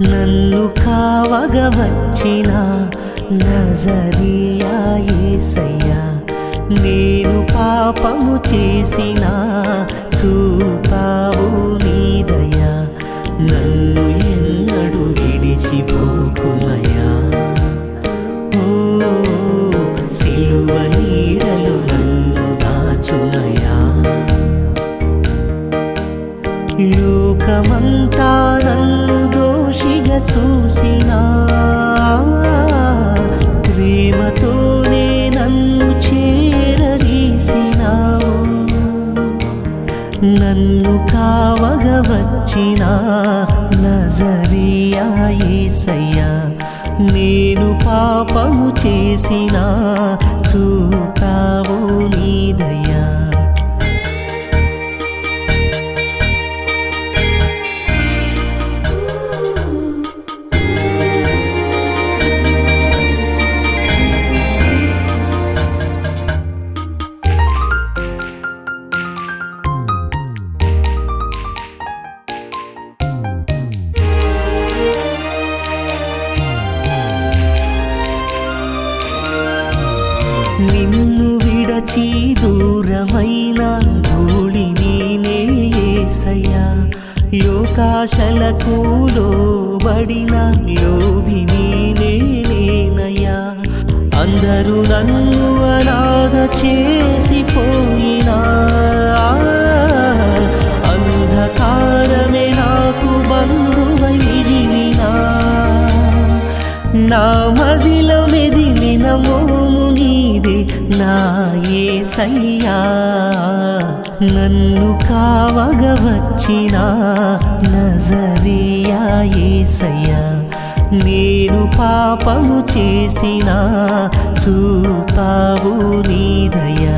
నన్ను కావగ వచ్చిన నజరియా యేసయ్యా నేను పాపము చేసిన చూపావు నీదయా నన్ను ఎన్నడు విడిచిపోకుమయా ఓ సిలువ నీడలు నన్ను దాచుమయా లోకమంతా నన్ను దోషిగా చూసినా ప్రేమతోనే నన్ను చేరదీసినావు నన్ను కావగ వచ్చిన నజరియా యేసయ్యా నేను పాపము చేసిన చూపావు నీదయ్యా నిన్ను విడచి దూరమైన ధూళిని నేసయ్యా లోకాశలకు లోబడిన లోభిని నేనయ్యా అందరూ నన్ను అనాథ చేసిపోయినా అంధకారమే నాకు బంధువై మిగిలినా నా మదిల మెదిలిన మోము నీదే నా యేసయ్యా నన్ను కావగ వచ్చిన నజరియా యేసయ్యా నేను పాపము చేసిన చూపావు నీదయా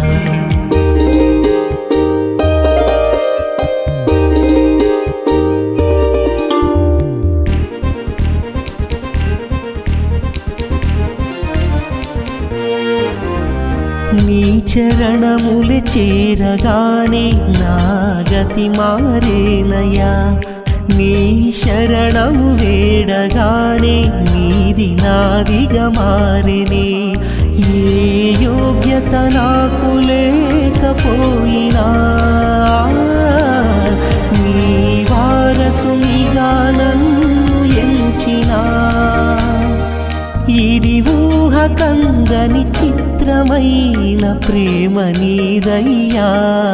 నీ చరణములు చేరగానే నా గతి మారేనయ్యా నీ శరణము వేడగానే నీది నాదిగా మారినే ఏ యోగ్యత నాకు లేకపోయినా నీ వారసునిగా నన్ను ఎంచినా ఇది ఊహ కందని చిత్రమైన ప్రేమ నీదయ్యా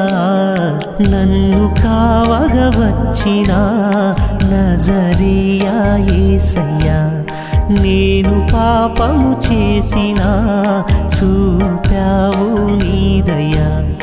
నన్ను కావగ వచ్చిన నజరియా యేసయ్యా నేను పాపము చేసిన చూపావు నీదయ్యా